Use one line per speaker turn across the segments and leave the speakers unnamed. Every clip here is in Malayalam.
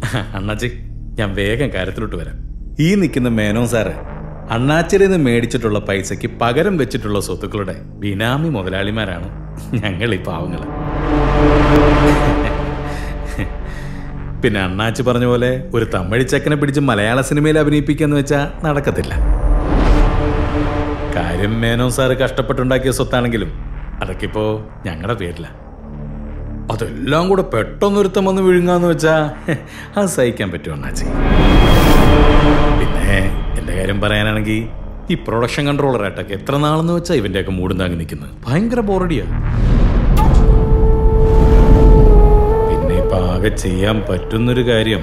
അണ്ണാച്ചി ഞാൻ വേഗം കാര്യത്തിലോട്ട് വരാം ഈ നിൽക്കുന്ന മേനോൻ സാറ് അണ്ണാച്ചിയിൽ നിന്ന് മേടിച്ചിട്ടുള്ള പൈസയ്ക്ക് പകരം വെച്ചിട്ടുള്ള സ്വത്തുക്കളുടെ ബിനാമി മുതലാളിമാരാണ് ഞങ്ങൾ ഈ പാവങ്ങൾ പിന്നെ അണ്ണാച്ചി പറഞ്ഞ പോലെ ഒരു തമിഴ് ചെക്കനെ പിടിച്ച് മലയാള സിനിമയിൽ അഭിനയിപ്പിക്കാന്ന് വെച്ചാൽ നടക്കത്തില്ല കാര്യം മേനോൻ സാറ് കഷ്ടപ്പെട്ടുണ്ടാക്കിയ സ്വത്താണെങ്കിലും അതൊക്കെ ഇപ്പോ ഞങ്ങളുടെ പേരില അതെല്ലാം കൂടെ പെട്ടെന്നൊരുത്തം വന്ന് വിഴുങ്ങാന്ന് വെച്ചാ അത് സഹിക്കാൻ പറ്റുമോ അണ്ണാച്ചി പിന്നെ എന്റെ കാര്യം പറയാനാണെങ്കിൽ ഈ പ്രൊഡക്ഷൻ കൺട്രോളറായിട്ടൊക്കെ എത്ര നാളെന്ന് വെച്ചാ ഇവന്റെയൊക്കെ മൂടും താങ്ങി നിൽക്കുന്നത് ഭയങ്കര ബോറടിയാ പിന്നെ ഇപ്പൊ ആകെ ചെയ്യാൻ പറ്റുന്നൊരു കാര്യം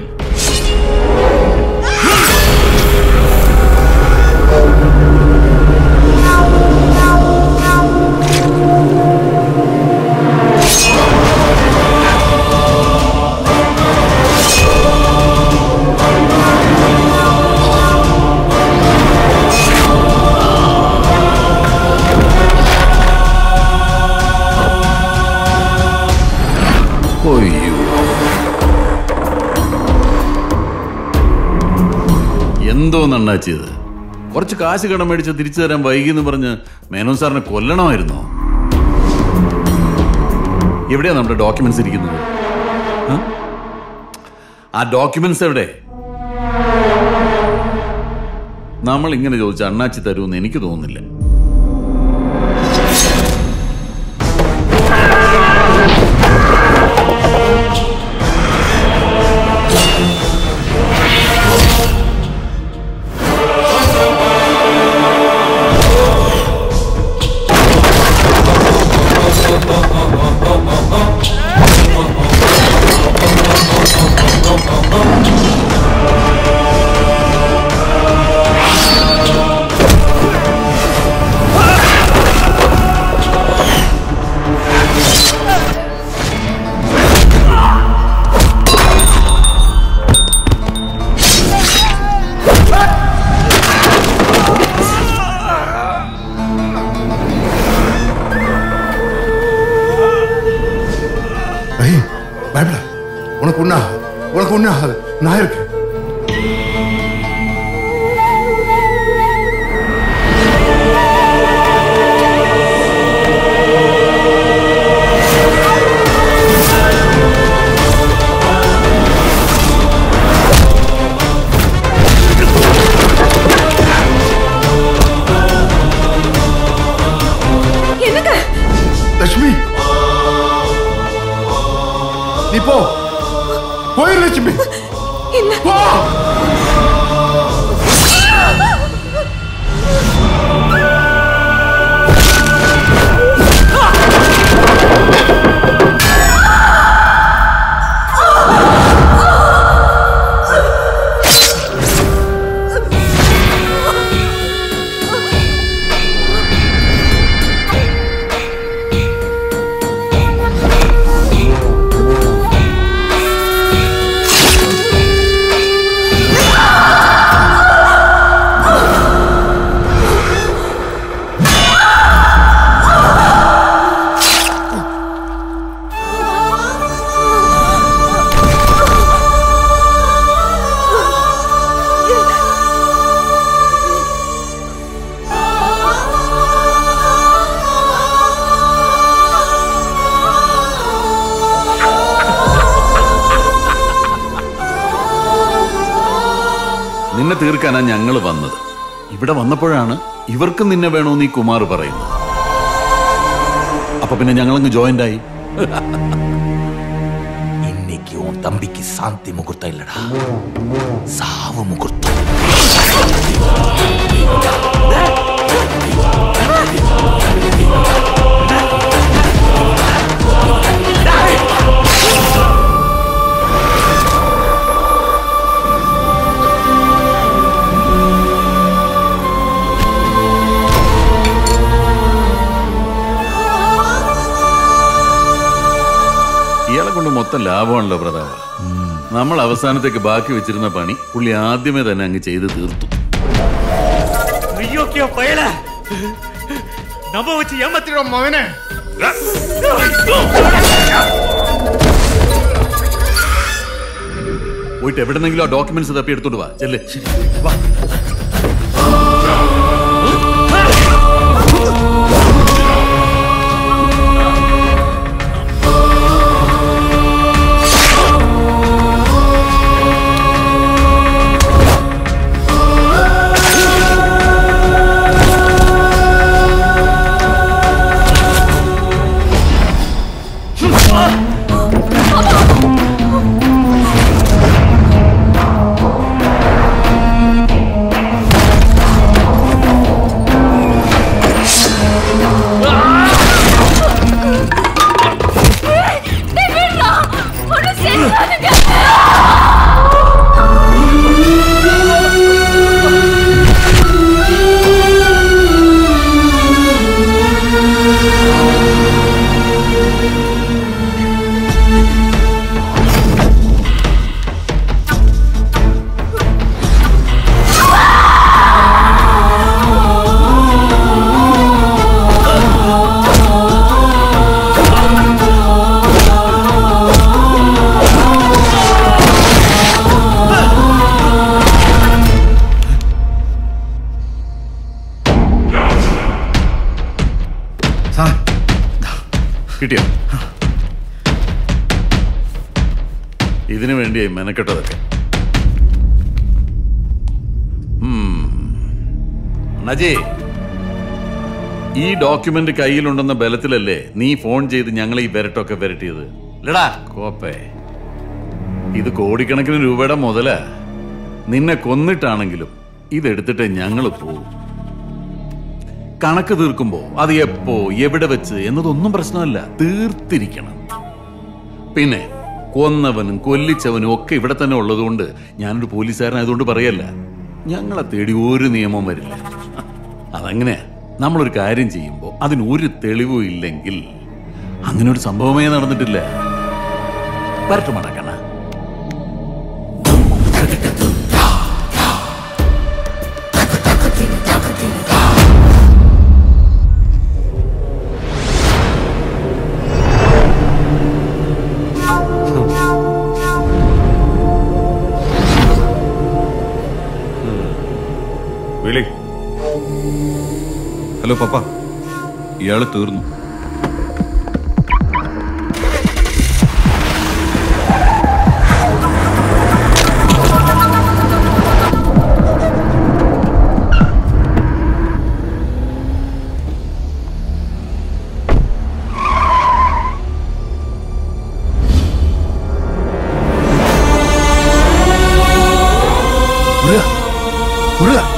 ഒയ്യോ എന്തോ നണ്ണാച്ചിയത് കുറച്ച് കാശ് കടം മേടിച്ച് തിരിച്ചു തരാൻ വൈകി എന്ന് പറഞ്ഞ് മേനോൻ സാറിനെ കൊല്ലണമായിരുന്നോ എവിടെയാ നമ്മുടെ ഡോക്യുമെന്റ്സ് ഇരിക്കുന്നത് ആ? ആ ഡോക്യുമെന്റ്സ് എവിടെ നമ്മൾ ഇങ്ങനെ ചോദിച്ച അണ്ണാച്ചി തരുമെന്ന് എനിക്ക് തോന്നുന്നില്ല
ரஹீம் பயப்பட உனக்கு ஒண்ணா உனக்கு ஒண்ணு ஆகாது நான் இருக்கேன்
என்னங்க
லட்சுமி நீ போ போயிரு லட்சுமி
இல்ல
போ
നിന്നെ തീർക്കാനാ ഞങ്ങൾ വന്നത് ഇവിടെ വന്നപ്പോഴാണ് ഇവർക്കും നിന്നെ വേണോന്ന് ഈ കുമാർ പറയുന്നത് അപ്പൊ പിന്നെ ഞങ്ങളങ്ങ് ജോയിന്റ് ആയി
இன்னைக்கு உன் தம்பிக்கு சாந்தி முகூர்த்தம் இல்லடா சாவு முகூர்த்தம்
ഇയാളെ കൊണ്ട് മൊത്തം ലാഭമാണല്ലോ പ്രതാപ നമ്മൾ അവസാനത്തേക്ക് ബാക്കി വെച്ചിരുന്ന പണി പുള്ളി ആദ്യമേ തന്നെ അങ്ങ് ചെയ്ത് തീർത്തു
ஐயோக்கிய பயல நம்ம வச்சு ஏமாத்திடுவோம் மகனே
പോയിട്ട് എവിടെന്നെങ്കിലും ആ ഡോക്യുമെന്റ്സ് തപ്പി എടുത്തോണ്ട് വാ ചെല്ല് വാ
സാർ
കിട്ടിയോ ഇതിനു വേണ്ടിയായി മെനക്കെട്ടതൊക്കെ ഉം. നജി ഈ ഡോക്യുമെന്റ് കയ്യിലുണ്ടെന്ന ബലത്തിലല്ലേ നീ ഫോൺ ചെയ്ത് ഞങ്ങൾ ഈ വിരട്ടൊക്കെ വിരട്ടിയത് ലടാ കോപ്പേ ഇത് കോടിക്കണക്കിന് രൂപയുടെ മുതലാ നിന്നെ കൊന്നിട്ടാണെങ്കിലും ഇതെടുത്തിട്ട് ഞങ്ങൾ പോവും കണക്ക് തീർക്കുമ്പോ അത് എപ്പോ എവിടെ വെച്ച് എന്നതൊന്നും പ്രശ്നമല്ല തീർത്തിരിക്കണം പിന്നെ കൊന്നവനും കൊല്ലിച്ചവനും ഒക്കെ ഇവിടെ തന്നെ ഉള്ളതുകൊണ്ട് ഞാനൊരു പോലീസുകാരനായതുകൊണ്ട് പറയല്ല ഞങ്ങളെ തേടി ഒരു നിയമം വരില്ല അതങ്ങനെയാ നമ്മളൊരു കാര്യം ചെയ്യുമ്പോൾ അതിന് ഒരു തെളിവും ഇല്ലെങ്കിൽ അങ്ങനെ ഒരു സംഭവമേ നടന്നിട്ടില്ല വരട്ടെ മടക്കണ
വിളി
ഹലോ പപ്പ ഇയാള് തീർന്നു
മുരുക മുരുക